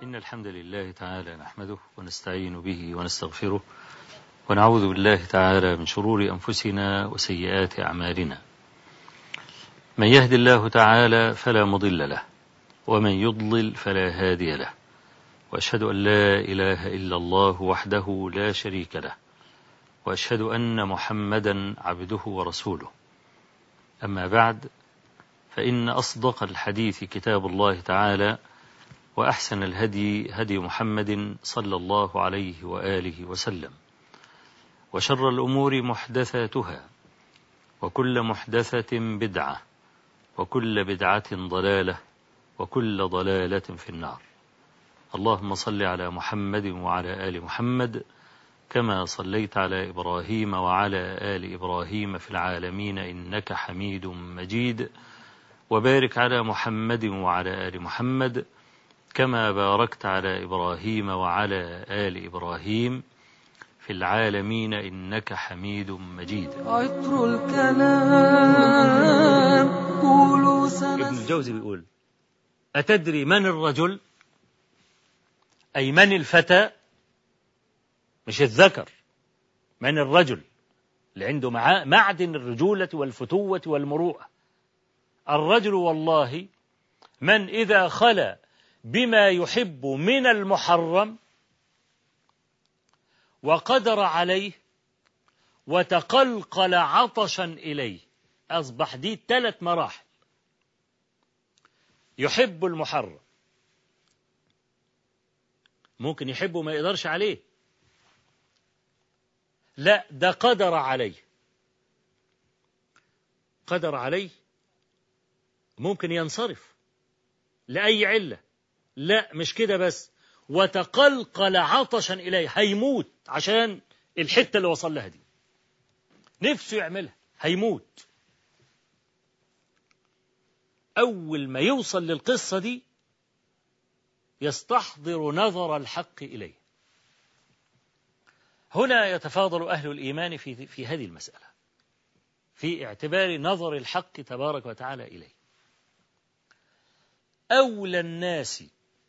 إن الحمد لله تعالى نحمده ونستعين به ونستغفره ونعوذ بالله تعالى من شرور أنفسنا وسيئات أعمالنا من يهد الله تعالى فلا مضل له ومن يضلل فلا هادي له وأشهد أن لا إله إلا الله وحده لا شريك له وأشهد أن محمدا عبده ورسوله أما بعد فإن أصدق الحديث كتاب الله تعالى وأحسن الهدي هدي محمد صلى الله عليه وآله وسلم وشر الأمور محدثاتها وكل محدثة بدعة وكل بدعة ضلالة وكل ضلالة في النار اللهم صل على محمد وعلى آل محمد كما صليت على إبراهيم وعلى آل إبراهيم في العالمين إنك حميد مجيد وبارك على محمد وعلى آل محمد كما باركت على إبراهيم وعلى آل إبراهيم في العالمين إنك حميد مجيد عطر الكلام قولوا ابن الجوزي بيقول أتدري من الرجل أي من الفتى مش الذكر من الرجل اللي عنده معاه معدن الرجولة والفتوة والمروءة الرجل والله من إذا خلا بما يحب من المحرم وقدر عليه وتقلقل عطشا إليه أصبح دي ثلاث مراحل يحب المحرم ممكن يحبه ما يقدرش عليه لا ده قدر عليه قدر عليه ممكن ينصرف لأي علة لا مش كده بس وتقلقل عطشا إليه هيموت عشان الحتة اللي وصل لها دي نفسه يعملها هيموت أول ما يوصل للقصة دي يستحضر نظر الحق إليه هنا يتفاضل أهل الإيمان في, في هذه المسألة في اعتبار نظر الحق تبارك وتعالى إليه أولى الناس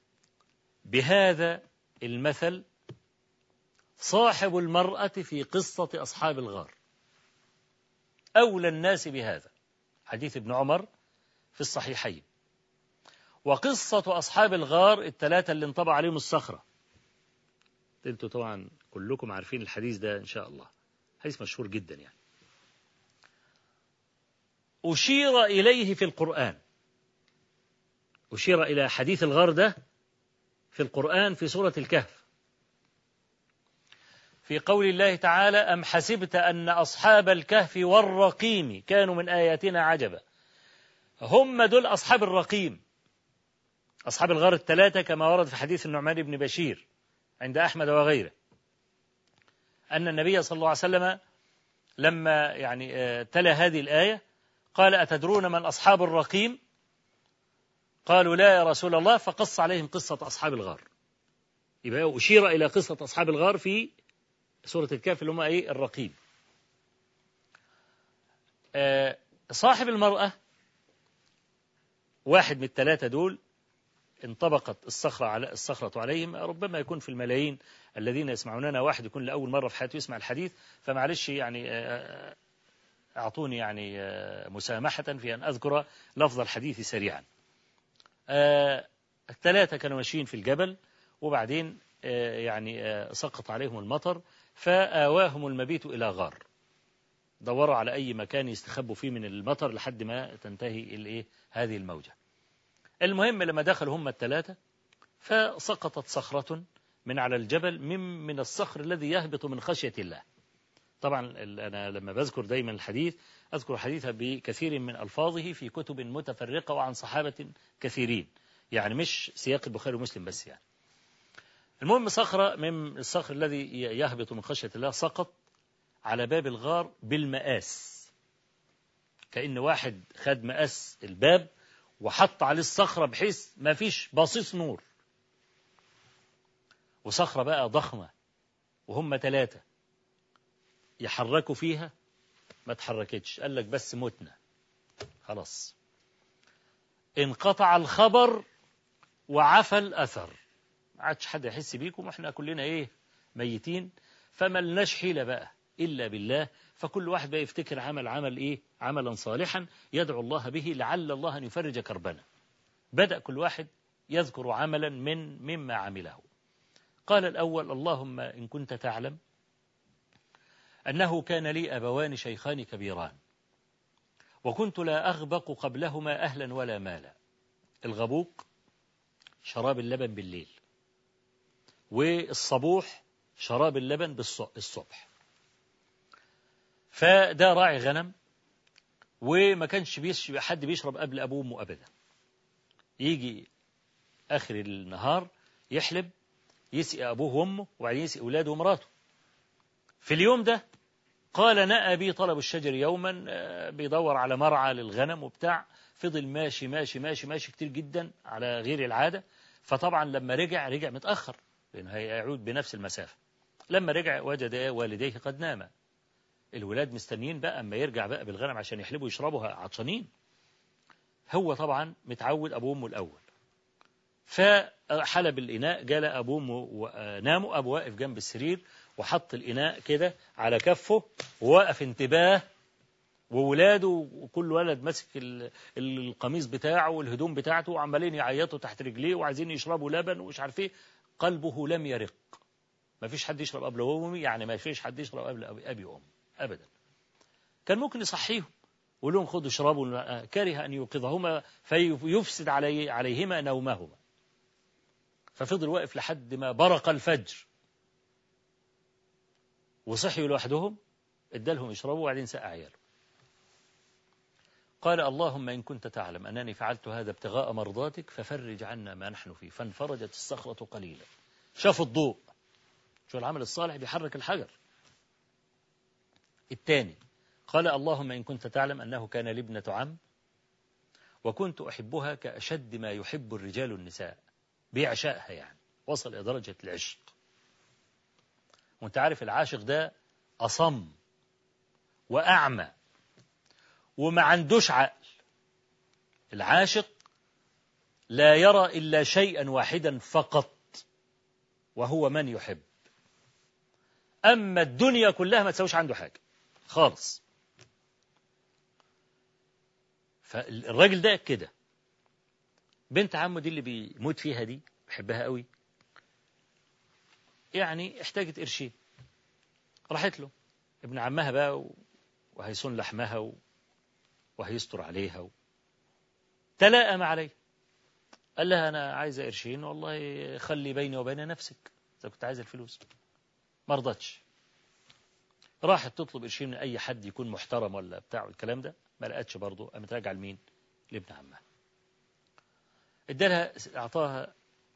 بهذا المثل صاحب المرأة في قصة أصحاب الغار أولى الناس بهذا حديث ابن عمر في الصحيحين وقصة أصحاب الغار الثلاثة اللي انطبع عليهم الصخرة انتوا طبعا كلكم عارفين الحديث ده إن شاء الله حديث مشهور جدا يعني أشير إليه في القرآن أشير إلى حديث الغار ده في القرآن في سورة الكهف في قول الله تعالى أم حسبت أن أصحاب الكهف والرقيم كانوا من آياتنا عجبا هم دول أصحاب الرقيم أصحاب الغار الثلاثة كما ورد في حديث النعمان بن بشير عند أحمد وغيره أن النبي صلى الله عليه وسلم لما يعني تلا هذه الآية قال أتدرون من أصحاب الرقيم قالوا لا يا رسول الله فقص عليهم قصة أصحاب الغار يبقى أشير إلى قصة أصحاب الغار في سورة الكهف اللي هم إيه الرقيب آه صاحب المرأة واحد من الثلاثة دول انطبقت الصخرة على الصخرة عليهم ربما يكون في الملايين الذين يسمعوننا واحد يكون لأول مرة في حياته يسمع الحديث فمعلش يعني أعطوني يعني مسامحة في أن أذكر لفظ الحديث سريعا الثلاثة كانوا ماشيين في الجبل وبعدين يعني سقط عليهم المطر فآواهم المبيت إلى غار دوروا على أي مكان يستخبوا فيه من المطر لحد ما تنتهي الإيه هذه الموجة المهم لما دخلوا هم الثلاثة فسقطت صخرة من على الجبل من من الصخر الذي يهبط من خشية الله طبعا أنا لما بذكر دايما الحديث أذكر حديثها بكثير من ألفاظه في كتب متفرقة وعن صحابة كثيرين يعني مش سياق البخاري ومسلم بس يعني المهم صخرة من الصخر الذي يهبط من خشية الله سقط على باب الغار بالمقاس كأن واحد خد مقاس الباب وحط عليه الصخرة بحيث ما فيش باصيص نور وصخرة بقى ضخمة وهم ثلاثة يحركوا فيها ما تحركتش قال لك بس متنا خلاص انقطع الخبر وعفى الأثر ما عادش حد يحس بيكم واحنا كلنا ايه ميتين فما لناش حيلة بقى إلا بالله فكل واحد بقى يفتكر عمل عمل إيه عملا صالحا يدعو الله به لعل الله أن يفرج كربنا بدأ كل واحد يذكر عملا من مما عمله قال الأول اللهم إن كنت تعلم أنه كان لي أبوان شيخان كبيران وكنت لا أغبق قبلهما أهلا ولا مالا الغبوق شراب اللبن بالليل والصبوح شراب اللبن بالصبح فده راعي غنم وما كانش بيش حد بيشرب قبل أبوه وأمه أبدا يجي آخر النهار يحلب يسقي أبوه وأمه وبعدين يسقي أولاده ومراته في اليوم ده قال نأى بي طلب الشجر يوما بيدور على مرعى للغنم وبتاع فضل ماشي ماشي ماشي ماشي كتير جدا على غير العادة فطبعا لما رجع رجع متأخر لأنه هيعود بنفس المسافة لما رجع وجد والديه قد ناما الولاد مستنيين بقى أما يرجع بقى بالغنم عشان يحلبوا يشربوا عطشانين هو طبعا متعود أبوه وأمه الأول فحلب الإناء جال أبوه وأمه ناموا أبوه واقف جنب السرير وحط الإناء كده على كفه ووقف انتباه وولاده وكل ولد ماسك القميص بتاعه والهدوم بتاعته وعمالين يعيطوا تحت رجليه وعايزين يشربوا لبن ومش عارف ايه قلبه لم يرق ما فيش حد يشرب قبل أمي يعني ما فيش حد يشرب قبل أبي وأمي أبدا كان ممكن يصحيهم ويقول لهم خذوا اشربوا كره أن يوقظهما فيفسد علي عليهما نومهما ففضل واقف لحد ما برق الفجر وصحيوا لوحدهم ادالهم يشربوا وبعدين سقى عياله قال اللهم إن كنت تعلم أنني فعلت هذا ابتغاء مرضاتك ففرج عنا ما نحن فيه فانفرجت الصخرة قليلا شاف الضوء شو العمل الصالح بيحرك الحجر الثاني قال اللهم إن كنت تعلم أنه كان لي ابنة عم وكنت أحبها كأشد ما يحب الرجال النساء بيعشقها يعني وصل إلى درجة العشق وانت عارف العاشق ده أصم وأعمى وما عندوش عقل العاشق لا يرى إلا شيئا واحدا فقط وهو من يحب أما الدنيا كلها ما تسويش عنده حاجة خالص فالراجل ده كده بنت عمه دي اللي بيموت فيها دي بحبها قوي يعني احتاجت قرشين راحت له ابن عمها بقى وهيصون لحمها و... وهيستر عليها و... تلائم عليه قال لها أنا عايزة قرشين والله خلي بيني وبين نفسك إذا كنت عايز الفلوس ما رضتش راحت تطلب قرشين من أي حد يكون محترم ولا بتاع الكلام ده ما لقتش برضه قامت راجعة لمين؟ لابن عمها ادالها أعطاها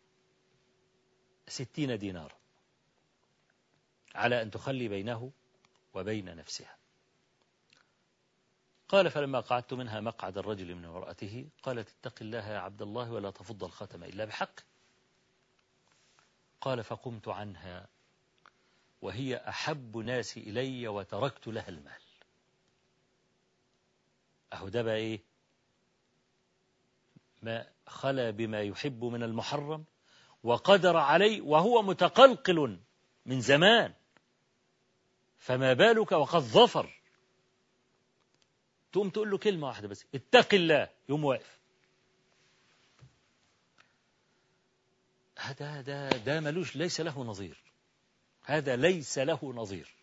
ستين دينار على أن تخلي بينه وبين نفسها قال فلما قعدت منها مقعد الرجل من امرأته قالت اتق الله يا عبد الله ولا تفض الختم إلا بحق قال فقمت عنها وهي أحب ناس إلي وتركت لها المال أهو ده بقى إيه ما خلا بما يحب من المحرم وقدر عليه وهو متقلقل من زمان فما بالك وقد ظفر تقوم تقول له كلمة واحدة بس اتق الله يوم واقف هذا ده ده ملوش ليس له نظير هذا ليس له نظير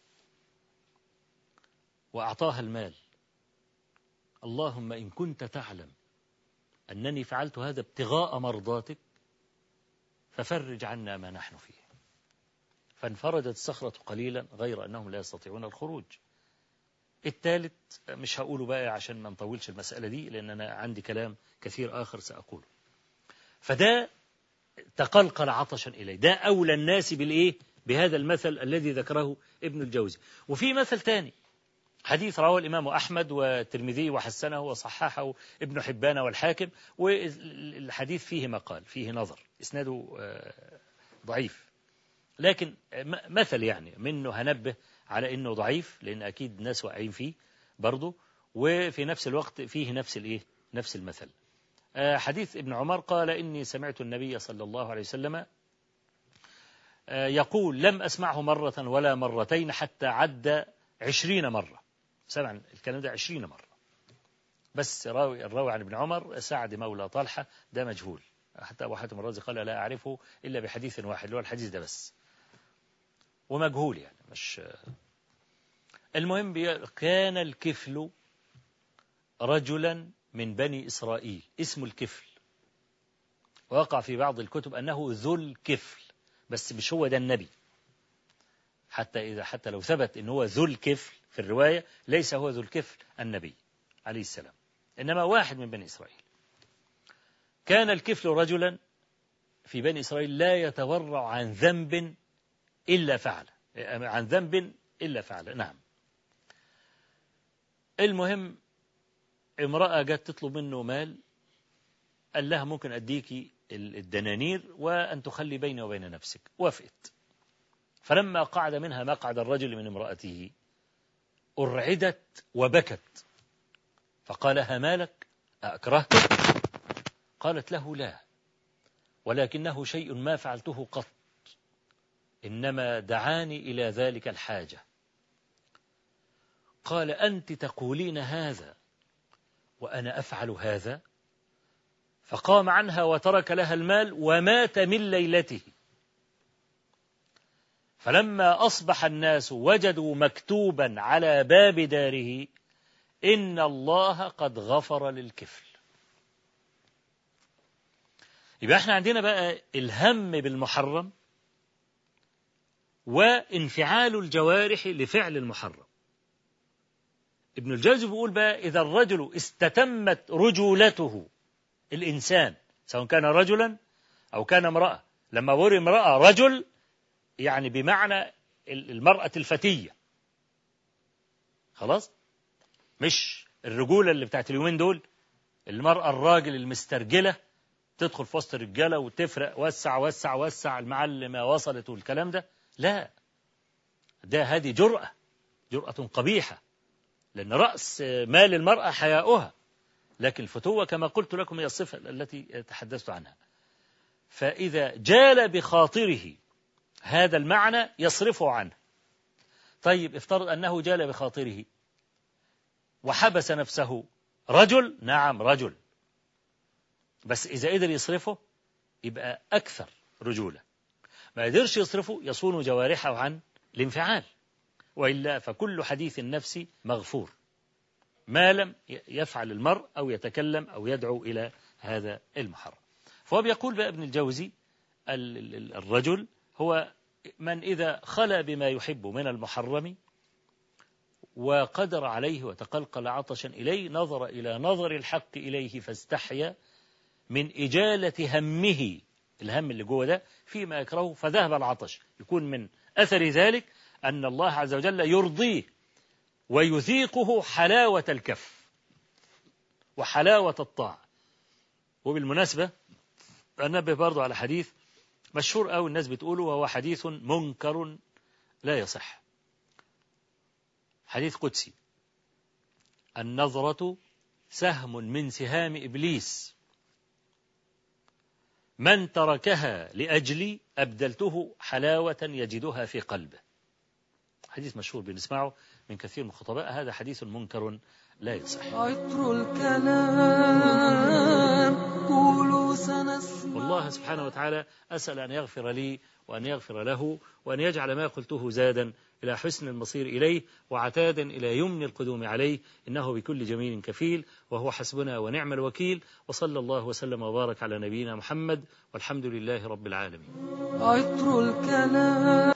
وأعطاها المال اللهم إن كنت تعلم أنني فعلت هذا ابتغاء مرضاتك ففرج عنا ما نحن فيه فانفردت الصخرة قليلا غير أنهم لا يستطيعون الخروج الثالث مش هقوله بقى عشان ما نطولش المسألة دي لأن أنا عندي كلام كثير آخر سأقوله فده تقلقل عطشا إليه ده أولى الناس بالإيه بهذا المثل الذي ذكره ابن الجوزي وفي مثل ثاني حديث رواه الإمام أحمد والترمذي وحسنه وصححه ابن حبان والحاكم والحديث فيه مقال فيه نظر إسناده ضعيف لكن مثل يعني منه هنبه على انه ضعيف لان اكيد ناس واقعين فيه برضه وفي نفس الوقت فيه نفس الايه نفس المثل حديث ابن عمر قال اني سمعت النبي صلى الله عليه وسلم آه، يقول لم أسمعه مرة ولا مرتين حتى عد عشرين مرة سمع الكلام ده عشرين مرة بس راوي الراوي عن ابن عمر سعد مولى طلحة ده مجهول حتى أبو حاتم الرازي قال لا أعرفه إلا بحديث واحد اللي هو الحديث ده بس ومجهول يعني مش المهم بي- كان الكفل رجلا من بني إسرائيل اسمه الكفل وقع في بعض الكتب أنه ذو الكفل بس مش هو ده النبي حتى إذا حتى لو ثبت أنه هو ذو الكفل في الرواية ليس هو ذو الكفل النبي عليه السلام إنما واحد من بني إسرائيل كان الكفل رجلا في بني إسرائيل لا يتورع عن ذنب إلا فعل عن ذنب إلا فعل نعم المهم امرأة جت تطلب منه مال قال لها ممكن أديكي الدنانير وأن تخلي بيني وبين نفسك وافقت فلما قعد منها مقعد الرجل من امرأته أرعدت وبكت فقال همالك أكرهتك قالت له لا ولكنه شيء ما فعلته قط إنما دعاني إلى ذلك الحاجة قال أنت تقولين هذا وأنا أفعل هذا فقام عنها وترك لها المال ومات من ليلته فلما أصبح الناس وجدوا مكتوبا على باب داره إن الله قد غفر للكفل يبقى احنا عندنا بقى الهم بالمحرم وانفعال الجوارح لفعل المحرم ابن الجوزي بيقول بقى إذا الرجل استتمت رجولته الإنسان سواء كان رجلا أو كان امرأة لما بقول امرأة رجل يعني بمعنى المرأة الفتية خلاص مش الرجولة اللي بتاعت اليومين دول المرأة الراجل المسترجلة تدخل في وسط الرجالة وتفرق وسع وسع وسع المعلمة وصلت والكلام ده لا ده هذه جرأة جرأة قبيحة لأن رأس مال المرأة حياؤها لكن الفتوة كما قلت لكم هي الصفة التي تحدثت عنها فإذا جال بخاطره هذا المعنى يصرفه عنه طيب افترض أنه جال بخاطره وحبس نفسه رجل نعم رجل بس إذا قدر يصرفه يبقى أكثر رجولة ما يقدرش يصرفه يصون جوارحه عن الانفعال وإلا فكل حديث النفس مغفور ما لم يفعل المرء أو يتكلم أو يدعو إلى هذا المحرم فهو بيقول بقى ابن الجوزي الرجل هو من إذا خلا بما يحب من المحرم وقدر عليه وتقلقل عطشا إليه نظر إلى نظر الحق إليه فاستحيا من إجالة همه الهم اللي جوه ده فيما يكرهه فذهب العطش يكون من أثر ذلك أن الله عز وجل يرضيه ويذيقه حلاوة الكف وحلاوة الطاعة وبالمناسبة أنبه برضو على حديث مشهور أو الناس بتقوله وهو حديث منكر لا يصح حديث قدسي النظرة سهم من سهام إبليس من تركها لأجلي أبدلته حلاوة يجدها في قلبه حديث مشهور بنسمعه من كثير من الخطباء هذا حديث منكر لا يصح عطر الكلام قولوا سنسمع والله سبحانه وتعالى أسأل أن يغفر لي وأن يغفر له وأن يجعل ما قلته زادا إلى حسن المصير إليه وعتادا إلى يمن القدوم عليه إنه بكل جميل كفيل وهو حسبنا ونعم الوكيل وصلى الله وسلم وبارك على نبينا محمد والحمد لله رب العالمين عطر الكلام